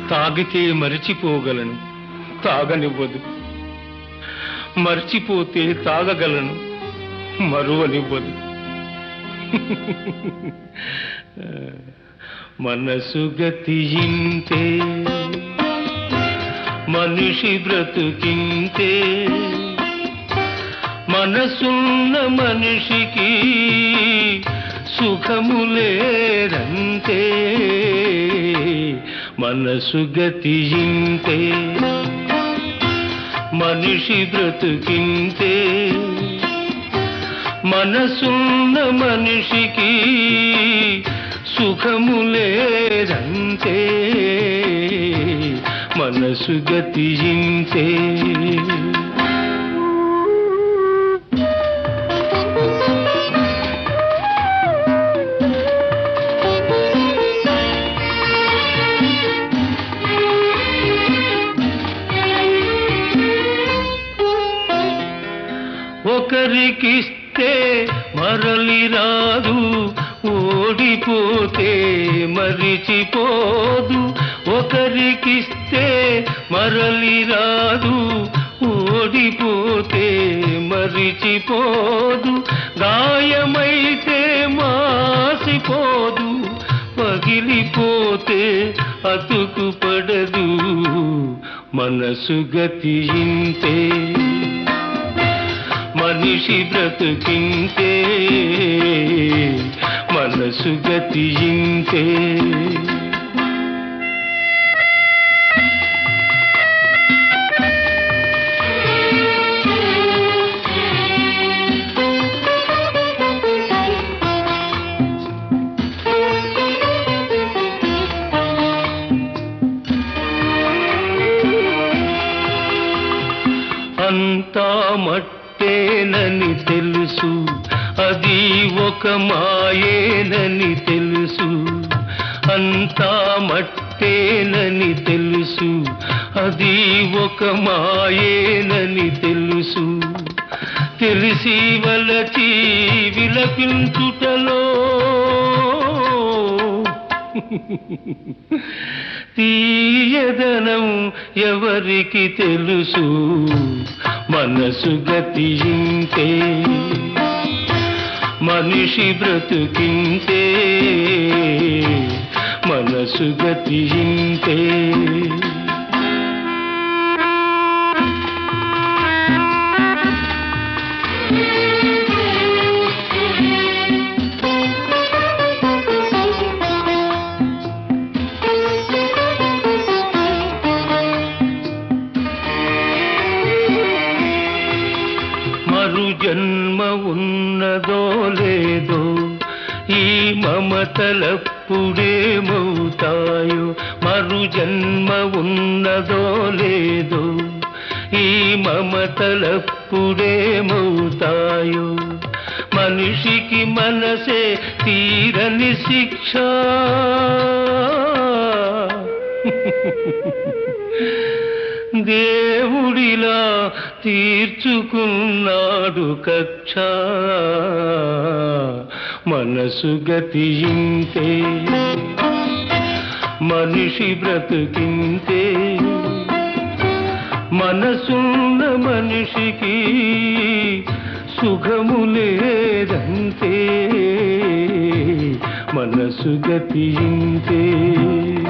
తాగితే మరిచిపోగలను తాగనివ్వదు మర్చిపోతే తాగగలను మరువనివ్వదు మనసు గతియింతే మనిషి బ్రతుకింతే మనసున్న మనిషికి సుఖములేరంతే మనసు గతియింతే మనిషి బ్రతుకింతే మనసున్న మనిషికి సుఖములేరంతే మనసు గతియింతే ఒకరికిస్తే మరలి రాదు ఓడిపోతే మరిచిపోదు ఒకరికిస్తే మరలి రాదు ఓడిపోతే మరిచిపోదు గాయమైతే మాసిపోదు పగిలిపోతే అతుకు పడదు మనసు గతియింతే మనిషి బ్రతుకింతే మనసు గతియింతే అంతా మట్టేనని తెలుసు అది ఒక మాయేనని తెలుసు అంతా మట్టేనని తెలుసు అది ఒక మాయేనని తెలుసు తెలిసి వలచి విలపించుటలో తీయదనం ఎవరికి తెలుసు మనసు గతింతే మనిషి బ్రతుకింతే మనసు గతింతే మరు జన్మ ఉన్నదో లేదో ఈ మమతలప్పుడేమవుతాయో మరు జన్మ ఉన్నదో లేదో ఈ మమతలప్పుడేమవుతాయో మనిషికి మనసే తీరని శిక్ష దేవుడిలా తీర్చుకున్నాడు కక్ష మనసు గతింతే మనిషి బ్రతుకింతే మనసున్న మనిషికి సుఖము లేదంతే మనసు గతింతే